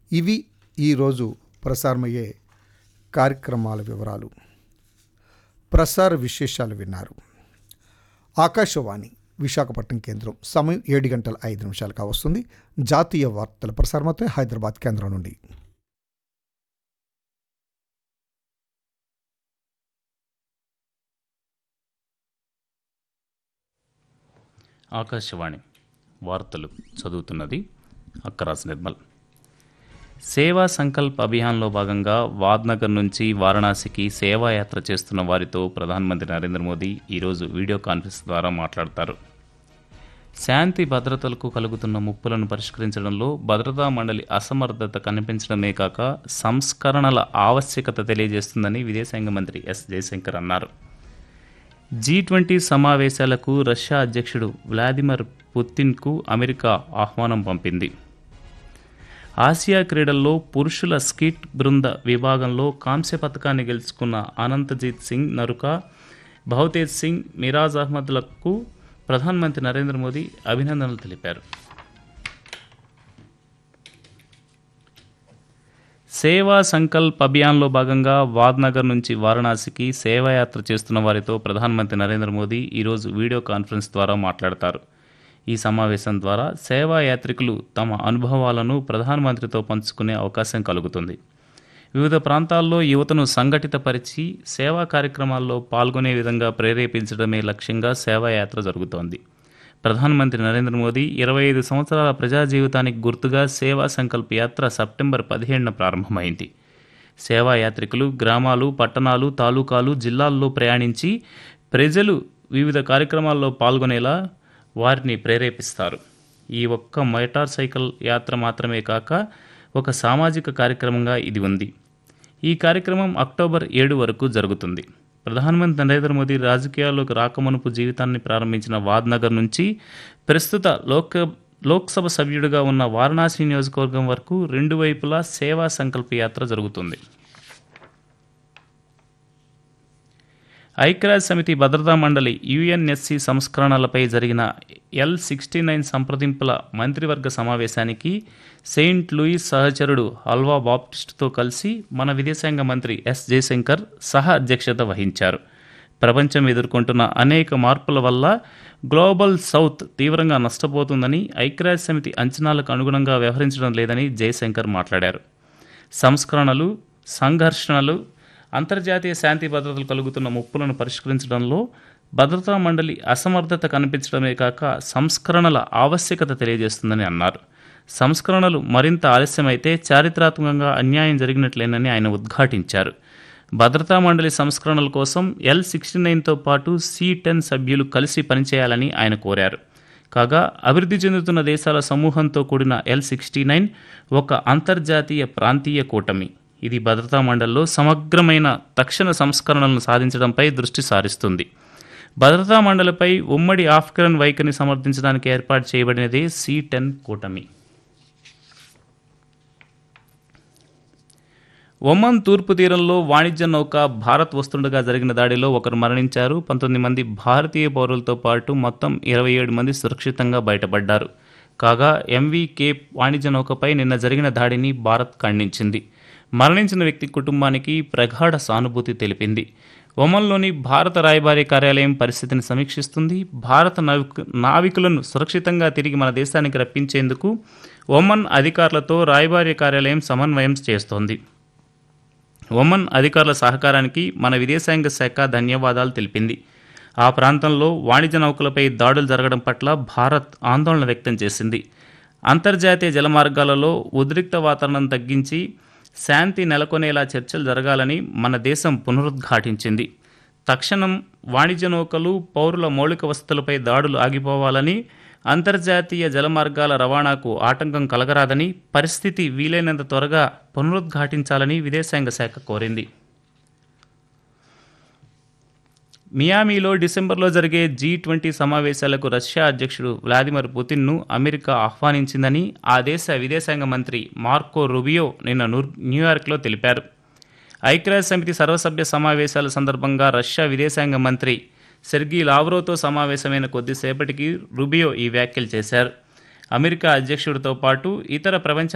ఇవి ఈరోజు ప్రసారమయ్యే కార్యక్రమాల వివరాలు ప్రసార విశేషాలు విన్నారు ఆకాశవాణి విశాఖపట్నం కేంద్రం సమయం ఏడు గంటల ఐదు నిమిషాలుగా వస్తుంది జాతీయ వార్తల ప్రసారమవుతాయి హైదరాబాద్ కేంద్రం నుండి ఆకాశవాణి వార్తలు చదువుతున్నది అక్కరాజ్ నిర్మల్ సేవా సంకల్ప్ అభియాన్లో భాగంగా వాద్నగర్ నుంచి వారణాసికి సేవాయాత్ర చేస్తున్న వారితో ప్రధానమంత్రి నరేంద్ర మోదీ ఈరోజు వీడియో కాన్ఫరెన్స్ ద్వారా మాట్లాడతారు శాంతి భద్రతలకు కలుగుతున్న ముప్పులను పరిష్కరించడంలో భద్రతా మండలి అసమర్థత కనిపించడమే కాక సంస్కరణల ఆవశ్యకత తెలియజేస్తుందని విదేశాంగ మంత్రి ఎస్ జయశంకర్ అన్నారు జీ ట్వంటీ సమావేశాలకు రష్యా అధ్యక్షుడు వ్లాదిమిర్ పుతిన్కు అమెరికా ఆహ్వానం పంపింది ఆసియా క్రీడల్లో పురుషుల స్కిట్ బృంద విభాగంలో కాంస్య పథకాన్ని గెలుచుకున్న అనంతజీత్ సింగ్ నరుక భవతేజ్ సింగ్ మిరాజ్ అహ్మద్లకు ప్రధానమంత్రి నరేంద్ర మోదీ అభినందనలు తెలిపారు సేవా సంకల్ప్ అభియాన్లో భాగంగా వాద్నగర్ నుంచి వారణాసికి సేవాయాత్ర చేస్తున్న వారితో ప్రధానమంత్రి నరేంద్ర మోదీ ఈరోజు వీడియో కాన్ఫరెన్స్ ద్వారా మాట్లాడతారు ఈ సమావేశం ద్వారా సేవా యాత్రికులు తమ అనుభవాలను ప్రధానమంత్రితో పంచుకునే అవకాశం కలుగుతుంది వివిధ ప్రాంతాల్లో యువతను సంఘటితపరిచి సేవా కార్యక్రమాల్లో పాల్గొనే విధంగా ప్రేరేపించడమే లక్ష్యంగా సేవాయాత్ర జరుగుతోంది ప్రధానమంత్రి నరేంద్ర మోదీ ఇరవై ఐదు సంవత్సరాల ప్రజా జీవితానికి గుర్తుగా సేవా సంకల్ప యాత్ర సెప్టెంబర్ పదిహేడున ప్రారంభమైంది సేవా యాత్రికులు గ్రామాలు పట్టణాలు తాలూకాలు జిల్లాల్లో ప్రయాణించి ప్రజలు వివిధ కార్యక్రమాల్లో పాల్గొనేలా వారిని ప్రేరేపిస్తారు ఈ ఒక్క మోటార్ సైకిల్ యాత్ర మాత్రమే కాక ఒక సామాజిక కార్యక్రమంగా ఇది ఉంది ఈ కార్యక్రమం అక్టోబర్ ఏడు వరకు జరుగుతుంది ప్రధానమంత్రి నరేంద్ర మోదీ రాజకీయాల్లోకి రాకమునుపు జీవితాన్ని ప్రారంభించిన వాద్నగర్ నుంచి ప్రస్తుత లోక లోక్సభ సభ్యుడిగా ఉన్న వారణాసి నియోజకవర్గం వరకు రెండు వైపులా సేవా సంకల్ప యాత్ర జరుగుతుంది ఐక్యరాజ్య సమితి భద్రతా మండలి యుఎన్ఎస్సి సంస్కరణలపై జరిగిన ఎల్ సిక్స్టీ నైన్ సంప్రదింపుల మంత్రివర్గ సమావేశానికి సెయింట్ లూయిస్ సహచరుడు హల్వా బాప్టిస్ట్తో కలిసి మన విదేశాంగ మంత్రి ఎస్ జయశంకర్ సహ అధ్యక్షత వహించారు ప్రపంచం ఎదుర్కొంటున్న అనేక మార్పుల వల్ల గ్లోబల్ సౌత్ తీవ్రంగా నష్టపోతుందని ఐక్యరాజ్య సమితి అంచనాలకు అనుగుణంగా వ్యవహరించడం లేదని జయశంకర్ మాట్లాడారు సంస్కరణలు సంఘర్షణలు అంతర్జాతీయ శాంతి భద్రతలు కలుగుతున్న ముప్పులను పరిష్కరించడంలో భద్రతా మండలి అసమర్థత కనిపించడమే కాక సంస్కరణల ఆవశ్యకత తెలియజేస్తుందని అన్నారు సంస్కరణలు మరింత ఆలస్యమైతే చారిత్రాత్మకంగా అన్యాయం జరిగినట్లేనని ఆయన ఉద్ఘాటించారు భద్రతా మండలి సంస్కరణల కోసం ఎల్ సిక్స్టీ నైన్తో పాటు సి టెన్ సభ్యులు కలిసి పనిచేయాలని ఆయన కోరారు కాగా అభివృద్ధి చెందుతున్న దేశాల సమూహంతో కూడిన ఎల్ సిక్స్టీ నైన్ ఒక అంతర్జాతీయ ప్రాంతీయ కూటమి ఇది భద్రతా మండలిలో సమగ్రమైన తక్షణ సంస్కరణలను సాధించడంపై దృష్టి సారిస్తుంది భద్రతా మండలిపై ఉమ్మడి ఆఫ్ఘన్ వైఖరిని సమర్థించడానికి ఏర్పాటు చేయబడినదే సి టెన్ కూటమి ఒమన్ తూర్పు తీరంలో వాణిజ్య నౌక భారత్ వస్తుండగా జరిగిన దాడిలో ఒకరు మరణించారు పంతొమ్మిది మంది భారతీయ పౌరులతో పాటు మొత్తం ఇరవై ఏడు మంది సురక్షితంగా బయటపడ్డారు కాగా ఎంవీ కేప్ వాణిజ్య నౌకపై నిన్న జరిగిన దాడిని భారత్ ఖండించింది మరణించిన వ్యక్తి కుటుంబానికి ప్రగాఢ సానుభూతి తెలిపింది ఒమన్లోని భారత రాయబారి కార్యాలయం పరిస్థితిని సమీక్షిస్తుంది భారత నావిక నావికులను సురక్షితంగా తిరిగి మన దేశానికి రప్పించేందుకు ఒమన్ అధికారులతో రాయబారి కార్యాలయం సమన్వయం చేస్తోంది ఒమన్ అధికారుల సహకారానికి మన విదేశాంగ శాఖ ధన్యవాదాలు తెలిపింది ఆ ప్రాంతంలో వాణిజ్య నౌకలపై దాడులు జరగడం పట్ల భారత్ ఆందోళన వ్యక్తం చేసింది అంతర్జాతీయ జలమార్గాలలో ఉద్రిక్త వాతావరణం తగ్గించి శాంతి నెలకొనేలా చర్చలు జరగాలని మన దేశం పునరుద్ఘాటించింది తక్షణం వాణిజ్య నౌకలు పౌరుల మౌలిక వసతులపై దాడులు ఆగిపోవాలని అంతర్జాతీయ జలమార్గాల రవాణాకు ఆటంకం కలగరాదని పరిస్థితి వీలైనంత త్వరగా పునరుద్ఘాటించాలని విదేశాంగ శాఖ కోరింది మియామిలో డిసెంబర్లో జరిగే జీ ట్వంటీ సమావేశాలకు రష్యా అధ్యక్షుడు వ్లాదిమిర్ పుతిన్ను అమెరికా ఆహ్వానించిందని ఆ దేశ విదేశాంగ మంత్రి మార్కో రుబియో నిన్న నూర్- న్యూయార్క్లో తెలిపారు ఐక్యరాజ్య సమితి సర్వసభ్య సమావేశాల సందర్భంగా రష్యా విదేశాంగ మంత్రి సెర్గీ లావ్రోతో సమావేశమైన కొద్దిసేపటికి రుబియో ఈ వ్యాఖ్యలు చేశారు అమెరికా అధ్యక్షుడితో పాటు ఇతర ప్రపంచ